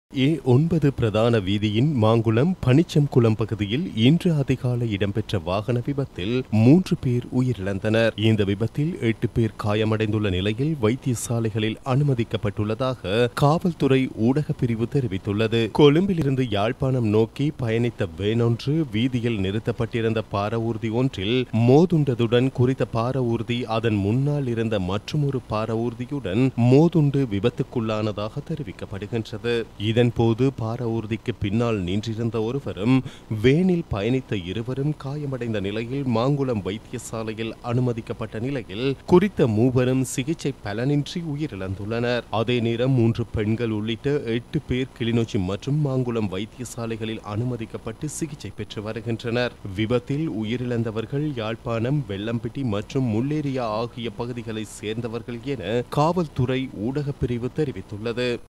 ஏ ஒன்பது பிரதான வீதியின் மாங்குளம் பனிச்சம்குளம் பகுதியில் இன்று அதிகாலை இடம்பெற்ற வாகன விபத்தில் மூன்று பேர் உயிரிழந்தனர் இந்த விபத்தில் எட்டு பேர் காயமடைந்துள்ள நிலையில் வைத்தியசாலைகளில் அனுமதிக்கப்பட்டுள்ளதாக காவல்துறை ஊடக பிரிவு தெரிவித்துள்ளது கொழும்பிலிருந்து யாழ்ப்பாணம் நோக்கி பயணித்த வேனொன்று வீதியில் நிறுத்தப்பட்டிருந்த பார ஊர்தி ஒன்றில் மோதுண்டதுடன் குறித்த பார ஊர்தி அதன் முன்னால் இருந்த மற்றொரு பார ஊர்தியுடன் மோதுண்டு விபத்துக்குள்ளானதாக தெரிவிக்கப்படுகின்றது இதன்போது பார ஊர்திக்கு பின்னால் நின்றிருந்த ஒருவரும் வேனில் பயணித்த இருவரும் காயமடைந்த நிலையில் மாங்குளம் வைத்தியசாலையில் அனுமதிக்கப்பட்ட நிலையில் குறித்த மூவரும் சிகிச்சை பலனின்றி உயிரிழந்துள்ளனர் அதே நேரம் மூன்று பெண்கள் உள்ளிட்ட எட்டு பேர் கிளிநொச்சி மற்றும் மாங்குளம் வைத்தியசாலைகளில் அனுமதிக்கப்பட்டு சிகிச்சை பெற்று வருகின்றனர் விபத்தில் உயிரிழந்தவர்கள் யாழ்ப்பாணம் வெள்ளம்பிட்டி மற்றும் முள்ளேரியா ஆகிய பகுதிகளை சேர்ந்தவர்கள் என காவல்துறை ஊடகப் பிரிவு தெரிவித்துள்ளது